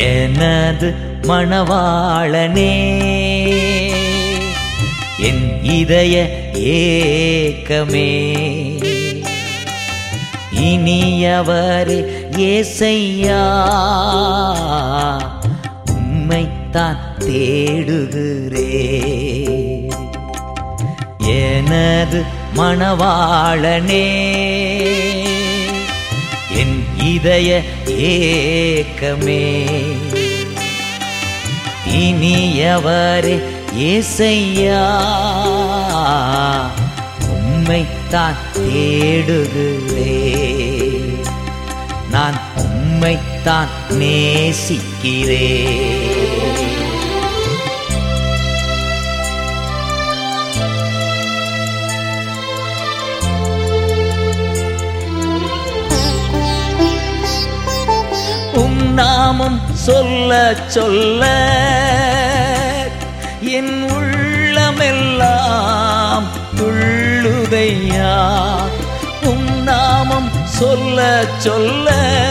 எனது மணவாளனே என் இதய ஏக்கமே இனியவரே ஏசையா உம்மைத்தான் தேடுகிறே எனது மணவாளனே என் இதய ஏக்கமே இனியவரே ஏசையா உம்மைத்தான் தேடுகிறே நான் உம்மைத்தான் நேசிக்கிறேன் உம் நாமம் சொல்ல சொல்ல என் உள்ளமெல்லாம் துள்ளுதையா உம் நாமம் சொல்ல சொல்ல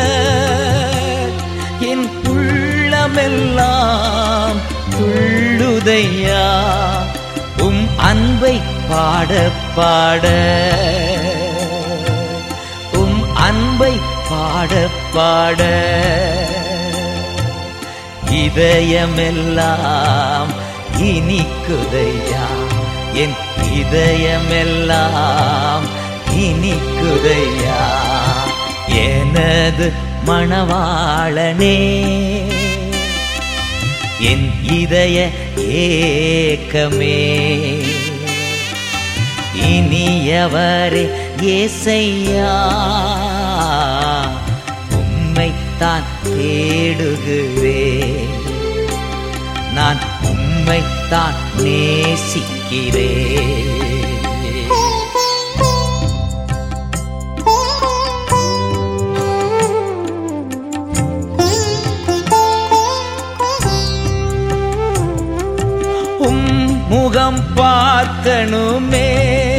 என் உள்ளமெல்லாம் துள்ளுதையா உம் அன்பை பாட பாட உம் அன்பை பாட பாட இதயமெல்லாம் இனிக்குதையா என் இதயமெல்லாம் இனிக்குதையா எனது மணவாளனே என் இதய ஏக்கமே இனியவரே ஏசையா உம்மைத்தான் தேடுகிறேன் நான் உம்மைத்தான் நேசிக்கிறேன் உம் முகம் பார்க்கணுமே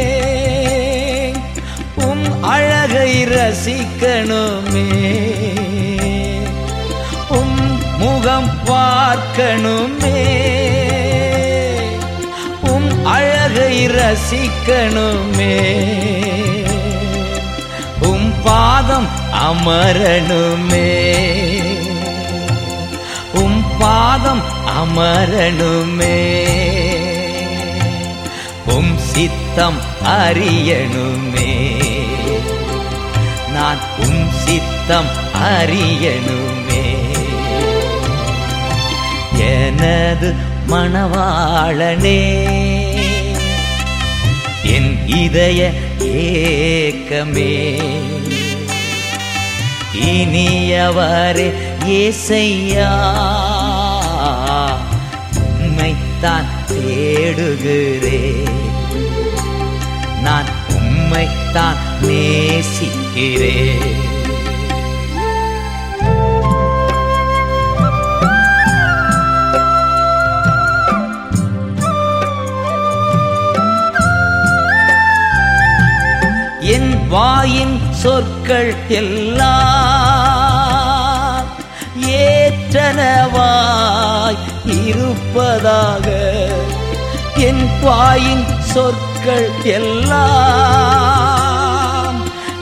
உம் அழகை ரசிக்கணுமே உம் முகம் பார்க்கணுமே உம் அழகை ரசிக்கணுமே உம் பாதம் அமரணுமே உம் பாதம் அமரணுமே உம் சித்தம் அறியணுமே நான் உம் சித்தம் அறியணுமே எனது மணவாளனே என் இதய ஏக்கமே இனியவரே ஏசையா உம்மைத்தான் தேடுகிறேன் நான் உம்மைத்தான் நேசிக்கிறேன் என் வாயின் சொற்கள் எல்லாம் ஏற்றனவாய் இருப்பதாக என் வாயின் சொற்கள் எல்லாம்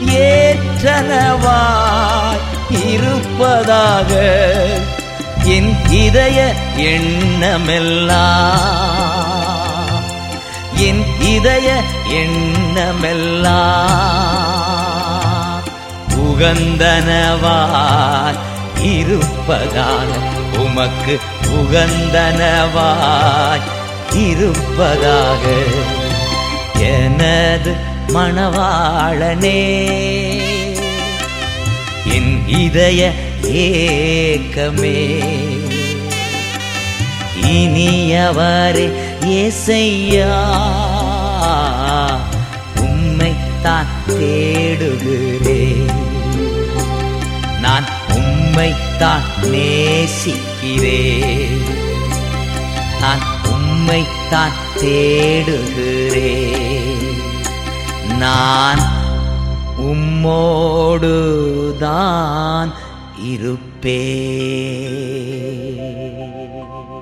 ஏற்றனவாய் இருப்பதாக என் இதய எண்ணமெல்லாம் என் இதய எண்ணமெல்லாம் உகந்தனவாய் இருப்பதாக உமக்கு உகந்தனவாய் இருப்பதாக எனது மணவாளனே என் இதய ஏக்கமே இனியவரே ஏசையா உம்மைத்தான் தேடுகிறேன் நான் உம்மைத்தான் நேசிக்கிறேன் நான் உம்மைத்தான் தேடுகிறேன் நான் உம்மோடுதான் இருப்பேன்